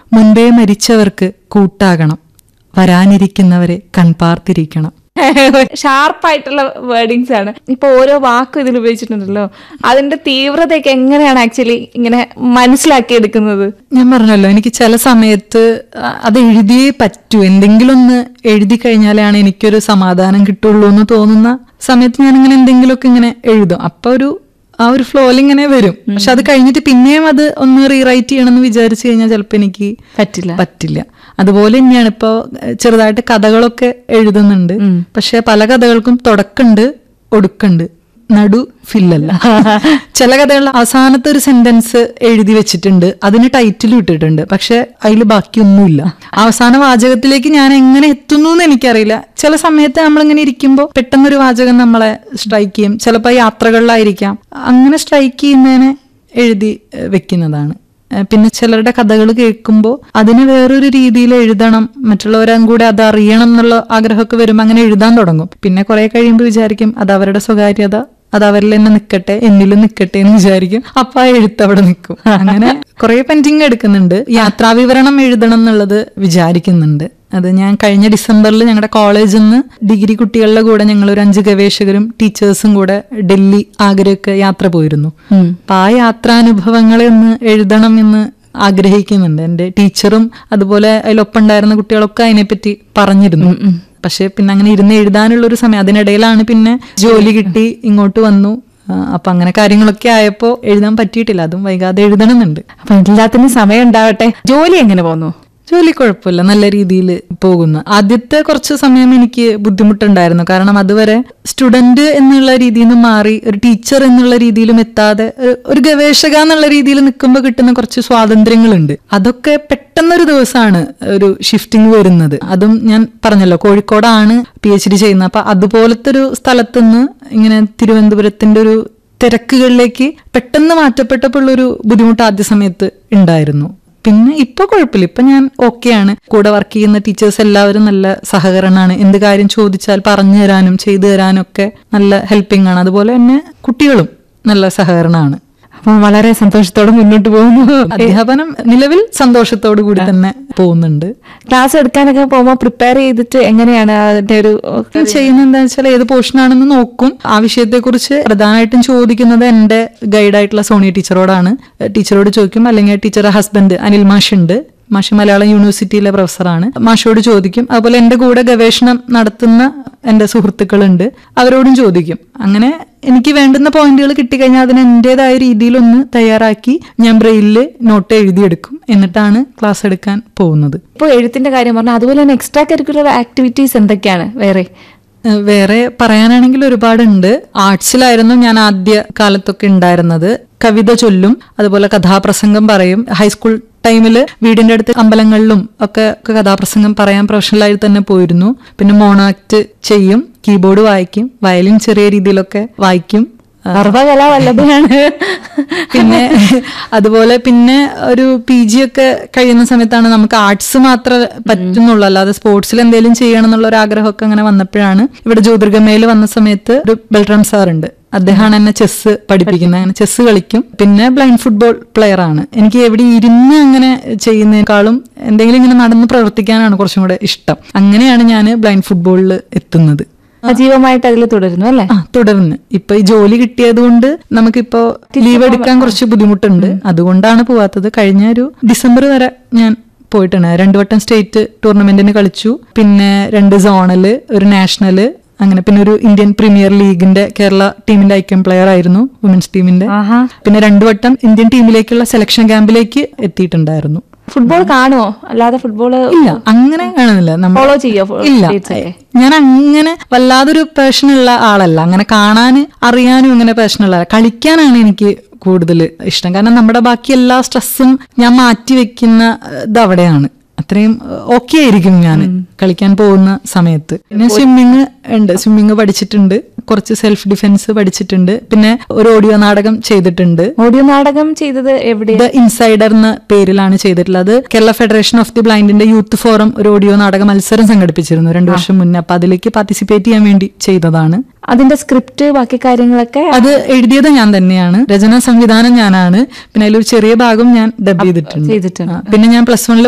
മുൻപേ മരിച്ചവർക്ക് കൂട്ടാകണം വരാനിരിക്കുന്നവരെ കൺപാർത്തിരിക്കണം ഷാർപ്പായിട്ടുള്ള വേർഡിങ്സ് ആണ് ഇപ്പൊ ഓരോ വാക്കും ഇതിൽ ഉപയോഗിച്ചിട്ടുണ്ടല്ലോ അതിന്റെ തീവ്രതയൊക്കെ എങ്ങനെയാണ് ആക്ച്വലി ഇങ്ങനെ മനസ്സിലാക്കി എടുക്കുന്നത് ഞാൻ പറഞ്ഞല്ലോ എനിക്ക് ചില സമയത്ത് അ- അത് എഴുതിയേ പറ്റൂ എന്തെങ്കിലും ഒന്ന് എഴുതി കഴിഞ്ഞാലാണ് എനിക്കൊരു സമാധാനം കിട്ടുള്ളൂ എന്ന് തോന്നുന്ന സമയത്ത് ഞാൻ ഇങ്ങനെ എന്തെങ്കിലുമൊക്കെ ഇങ്ങനെ എഴുതും അപ്പൊ ഒരു ആ ഒരു ഫ്ലോയിൽ ഇങ്ങനെ വരും പക്ഷെ അത് കഴിഞ്ഞിട്ട് പിന്നെയും അത് ഒന്ന് റീറൈറ്റ് ചെയ്യണം എന്ന് വിചാരിച്ചു കഴിഞ്ഞാൽ ചിലപ്പോൾ എനിക്ക് പറ്റില്ല പറ്റില്ല അതുപോലെ തന്നെയാണ് ഇപ്പോ ഏഹ്, ചെറുതായിട്ട് കഥകളൊക്കെ എഴുതുന്നുണ്ട് പക്ഷെ പല കഥകൾക്കും തുടക്കമുണ്ട് ഒടുക്കുണ്ട് നടു ഫില്ലല്ല ചില കഥകളിൽ അവസാനത്തെ ഒരു സെന്റൻസ് എഴുതി വെച്ചിട്ടുണ്ട് അതിന് ടൈറ്റിൽ ഇട്ടിട്ടുണ്ട് പക്ഷെ അതിൽ ബാക്കിയൊന്നുമില്ല അവസാന വാചകത്തിലേക്ക് ഞാൻ എങ്ങനെ എത്തുന്നു എന്ന് എനിക്കറിയില്ല ചില സമയത്ത് നമ്മളിങ്ങനെ ഇരിക്കുമ്പോൾ പെട്ടെന്നൊരു വാചകം നമ്മളെ സ്ട്രൈക്ക് ചെയ്യും ചിലപ്പോൾ യാത്രകളിലായിരിക്കാം അങ്ങനെ സ്ട്രൈക്ക് ചെയ്യുന്നതിനെ എഴുതി ഏഹ്, വെക്കുന്നതാണ് ഏഹ് പിന്നെ ചിലരുടെ കഥകൾ കേൾക്കുമ്പോൾ അതിന് വേറൊരു രീതിയിൽ എഴുതണം മറ്റുള്ളവരും കൂടെ അത് അറിയണം എന്നുള്ള ആഗ്രഹമൊക്കെ വരുമ്പോൾ അങ്ങനെ എഴുതാൻ തുടങ്ങും പിന്നെ കുറെ കഴിയുമ്പോൾ വിചാരിക്കും അത് അവരുടെ സ്വകാര്യത അത് അവരിൽ തന്നെ നിൽക്കട്ടെ എന്നിലും നിൽക്കട്ടെ എന്ന് വിചാരിക്കും അപ്പൊ ആ എഴുത്ത് അവിടെ നിൽക്കും അങ്ങനെ കുറെ പെൻഡിങ് എടുക്കുന്നുണ്ട് യാത്രാവിവരണം എഴുതണം എന്നുള്ളത് വിചാരിക്കുന്നുണ്ട് അത് ഞാൻ കഴിഞ്ഞ ഡിസംബറിൽ ഞങ്ങളുടെ കോളേജിൽ നിന്ന് ഡിഗ്രി കുട്ടികളുടെ കൂടെ ഞങ്ങൾ ഒരു അഞ്ച് ഗവേഷകരും ടീച്ചേഴ്സും കൂടെ ഡൽഹി ആഗ്രയൊക്കെ യാത്ര പോയിരുന്നു അപ്പൊ ആ യാത്രാനുഭവങ്ങളെ ഒന്ന് എഴുതണം എന്ന് ആഗ്രഹിക്കുന്നുണ്ട് എൻ്റെ ടീച്ചറും അതുപോലെ അതിലൊപ്പം ഉണ്ടായിരുന്ന കുട്ടികളൊക്കെ അതിനെപ്പറ്റി പറഞ്ഞിരുന്നു പക്ഷെ പിന്നെ അങ്ങനെ ഇരുന്ന് എഴുതാനുള്ള ഒരു സമയം അതിനിടയിലാണ് പിന്നെ ജോലി കിട്ടി ഇങ്ങോട്ട് വന്നു ആ, അപ്പൊ അങ്ങനെ കാര്യങ്ങളൊക്കെ ആയപ്പോ എഴുതാൻ പറ്റിയിട്ടില്ല അതും വൈകാതെ എഴുതണമെന്നുണ്ട് അപ്പൊ എല്ലാത്തിനും സമയം ഉണ്ടാവട്ടെ ജോലി എങ്ങനെ പോന്നു ജോലി കുഴപ്പമില്ല നല്ല രീതിയിൽ പോകുന്നു ആദ്യത്തെ കുറച്ച് സമയം എനിക്ക് ബുദ്ധിമുട്ടുണ്ടായിരുന്നു കാരണം അതുവരെ സ്റ്റുഡന്റ് എന്നുള്ള രീതിയിൽ നിന്ന് മാറി ഒരു ടീച്ചർ എന്നുള്ള രീതിയിലും എത്താതെ ഒരു- ഒരു ഗവേഷക എന്നുള്ള രീതിയിൽ നിൽക്കുമ്പോൾ കിട്ടുന്ന കുറച്ച് സ്വാതന്ത്ര്യങ്ങളുണ്ട് അതൊക്കെ പെട്ടെന്നൊരു ദിവസമാണ് ഒരു ഷിഫ്റ്റിംഗ് വരുന്നത് അതും ഞാൻ പറഞ്ഞല്ലോ കോഴിക്കോടാണ് പി എച്ച് ഡി ചെയ്യുന്നത് അപ്പൊ അതുപോലത്തെ ഒരു സ്ഥലത്തുനിന്ന് ഇങ്ങനെ തിരുവനന്തപുരത്തിന്റെ ഒരു തിരക്കുകളിലേക്ക് പെട്ടെന്ന് മാറ്റപ്പെട്ടപ്പോൾ ഒരു ബുദ്ധിമുട്ട് ആദ്യ സമയത്ത് ഉണ്ടായിരുന്നു പിന്നെ ഇപ്പൊ കുഴപ്പമില്ല ഇപ്പൊ ഞാൻ ഓക്കെയാണ് കൂടെ വർക്ക് ചെയ്യുന്ന ടീച്ചേഴ്സ് എല്ലാവരും നല്ല സഹകരണമാണ് എന്ത് കാര്യം ചോദിച്ചാൽ പറഞ്ഞു തരാനും ചെയ്തു തരാനും ഒക്കെ നല്ല ഹെൽപ്പിംഗ് ആണ് അതുപോലെ തന്നെ കുട്ടികളും നല്ല സഹകരണമാണ് അപ്പൊ വളരെ സന്തോഷത്തോടെ മുന്നോട്ട് പോകുന്നു അധ്യാപനം നിലവിൽ സന്തോഷത്തോടു കൂടി തന്നെ പോകുന്നുണ്ട് ക്ലാസ് എടുക്കാനൊക്കെ പോകുമ്പോൾ പ്രിപ്പയർ ചെയ്തിട്ട് എങ്ങനെയാണ് അതിന്റെ ഒരു ചെയ്യുന്നത് എന്താ വെച്ചാൽ ഏത് പോർഷനാണെന്ന് നോക്കും ആ വിഷയത്തെക്കുറിച്ച് പ്രധാനമായിട്ടും ചോദിക്കുന്നത് എന്റെ ഗൈഡായിട്ടുള്ള സോണിയ ടീച്ചറോടാണ് ടീച്ചറോട് ചോദിക്കും അല്ലെങ്കിൽ ടീച്ചറുടെ ഹസ്ബൻഡ് അനിൽ മാഷ് ഉണ്ട് മാഷി മലയാളം യൂണിവേഴ്സിറ്റിയിലെ പ്രൊഫസറാണ് മാഷോട് ചോദിക്കും അതുപോലെ എന്റെ കൂടെ ഗവേഷണം നടത്തുന്ന എന്റെ സുഹൃത്തുക്കളുണ്ട് അവരോടും ചോദിക്കും അങ്ങനെ എനിക്ക് വേണ്ടുന്ന പോയിന്റുകൾ കിട്ടിക്കഴിഞ്ഞാൽ അതിന് എന്റേതായ രീതിയിലൊന്ന് തയ്യാറാക്കി ഞാൻ ബ്രെയിലിൽ നോട്ട് എഴുതിയെടുക്കും എന്നിട്ടാണ് ക്ലാസ് എടുക്കാൻ പോകുന്നത് ഇപ്പൊ എഴുത്തിന്റെ കാര്യം പറഞ്ഞാൽ അതുപോലെ തന്നെ എക്സ്ട്രാ കരിക്കുലർ ആക്ടിവിറ്റീസ് എന്തൊക്കെയാണ് വേറെ ഏഹ് വേറെ പറയാനാണെങ്കിൽ ഒരുപാടുണ്ട് ആർട്സിലായിരുന്നു ഞാൻ ആദ്യ കാലത്തൊക്കെ ഉണ്ടായിരുന്നത് കവിത ചൊല്ലും അതുപോലെ കഥാപ്രസംഗം പറയും ഹൈസ്കൂൾ ടൈമിൽ വീടിന്റെ അടുത്ത് അമ്പലങ്ങളിലും ഒക്കെ ഒക്കെ കഥാപ്രസംഗം പറയാൻ പ്രൊഫഷണലായി തന്നെ പോയിരുന്നു പിന്നെ മോണോ ആക്ട് ചെയ്യും കീബോർഡ് വായിക്കും വയലിൻ ചെറിയ രീതിയിലൊക്കെ വായിക്കും സർവകലാവല്ലഭയാണ് പിന്നെ അതുപോലെ പിന്നെ ഒരു പി ജി ഒക്കെ കഴിയുന്ന സമയത്താണ് നമുക്ക് ആർട്സ് മാത്രമേ പറ്റുന്നുള്ളൂ അല്ലാതെ സ്പോർട്സിൽ എന്തെങ്കിലും ചെയ്യണം എന്നുള്ള ഒരു ആഗ്രഹമൊക്കെ അങ്ങനെ വന്നപ്പോഴാണ് ഇവിടെ ജ്യോതിർഗമയിൽ വന്ന സമയത്ത് ഒരു ബൽറാം സാർ ഉണ്ട് അദ്ദേഹമാണ് എന്നെ ചെസ് പഠിപ്പിക്കുന്നത് അങ്ങനെ ചെസ് കളിക്കും പിന്നെ ബ്ലൈൻഡ് ഫുട്ബോൾ പ്ലെയർ ആണ് എനിക്ക് എവിടെ ഇരുന്ന് അങ്ങനെ ചെയ്യുന്നതിനേക്കാളും എന്തെങ്കിലും ഇങ്ങനെ നടന്ന് പ്രവർത്തിക്കാനാണ് കുറച്ചും കൂടെ ഇഷ്ടം അങ്ങനെയാണ് ഞാൻ ബ്ലൈൻഡ് ഫുട്ബോളിൽ എത്തുന്നത് സജീവമായിട്ട് അതിൽ തുടരുന്നു അല്ലേ ആ തുടർന്ന് ഇപ്പൊ ഈ ജോലി കിട്ടിയത് കൊണ്ട് നമുക്കിപ്പോ ലീവ് എടുക്കാൻ കുറച്ച് ബുദ്ധിമുട്ടുണ്ട് അതുകൊണ്ടാണ് പോവാത്തത് കഴിഞ്ഞ ഒരു ഡിസംബർ വരെ ഞാൻ പോയിട്ടുണ്ട് രണ്ടു വട്ടം സ്റ്റേറ്റ് ടൂർണമെന്റിന് കളിച്ചു പിന്നെ രണ്ട് സോണല് ഒരു നാഷണല് അങ്ങനെ പിന്നെ ഒരു ഇന്ത്യൻ പ്രീമിയർ ലീഗിന്റെ കേരള ടീമിന്റെ ഐക്യം പ്ലെയർ ആയിരുന്നു വുമൻസ് ടീമിന്റെ ആഹാ പിന്നെ രണ്ടു വട്ടം ഇന്ത്യൻ ടീമിലേക്കുള്ള സെലക്ഷൻ ക്യാമ്പിലേക്ക് എത്തിയിട്ടുണ്ടായിരുന്നു ഫുട്ബോൾ കാണുമോ അല്ലാതെ ഫുട്ബോൾ ഇല്ല അങ്ങനെ കാണുന്നില്ല നമ്മ- ഫോളോ ചെയ്യോ ഇല്ല dates ഒക്കെ? ഞാൻ അങ്ങനെ വല്ലാതൊരു പാഷൻ ഉള്ള ആളല്ല അങ്ങനെ കാണാനും അറിയാനും അങ്ങനെ പാഷൻ ഉള്ള ആളല്ല. കളിക്കാനാണ് എനിക്ക് കൂടുതൽ ഇഷ്ടം കാരണം നമ്മുടെ ബാക്കി എല്ലാ സ്ട്രെസ്സും ഞാൻ മാറ്റി വെക്കുന്ന ഏഹ്, ഇത് അവിടെയാണ് അത്രയും ഓക്കെ ആയിരിക്കും ഞാൻ കളിക്കാൻ പോകുന്ന സമയത്ത് പിന്നെ സ്വിമ്മിങ് ഉണ്ട് സ്വിമ്മിങ് പഠിച്ചിട്ടുണ്ട് കുറച്ച് സെൽഫ് ഡിഫെൻസ് പഠിച്ചിട്ടുണ്ട് പിന്നെ ഒരു ഓഡിയോ നാടകം ചെയ്തിട്ടുണ്ട് ഓഡിയോ നാടകം ചെയ്തത് എവിടെ ദ ഇൻസൈഡർ എന്ന പേരിലാണ് ചെയ്തിട്ടുള്ളത് കേരള ഫെഡറേഷൻ ഓഫ് ദി ബ്ലൈൻഡിന്റെ യൂത്ത് ഫോറം ഒരു ഓഡിയോ നാടക മത്സരം സംഘടിപ്പിച്ചിരുന്നു രണ്ടു വർഷം മുന്നേ അപ്പൊ അതിലേക്ക് പാർട്ടിസിപ്പേറ്റ് ചെയ്യാൻ വേണ്ടി ചെയ്തതാണ് അതിന്റെ സ്ക്രിപ്റ്റ് ബാക്കി കാര്യങ്ങളൊക്കെ അത് എഴുതിയത് ഞാൻ തന്നെയാണ് രചനാ സംവിധാനം ഞാനാണ് പിന്നെ അതിലൊരു ചെറിയ ഭാഗം ഞാൻ ഡബ് ചെയ്തിട്ടുണ്ട് ചെയ്തിട്ടുണ്ട് ആ, പിന്നെ ഞാൻ പ്ലസ് വണ്ണിൽ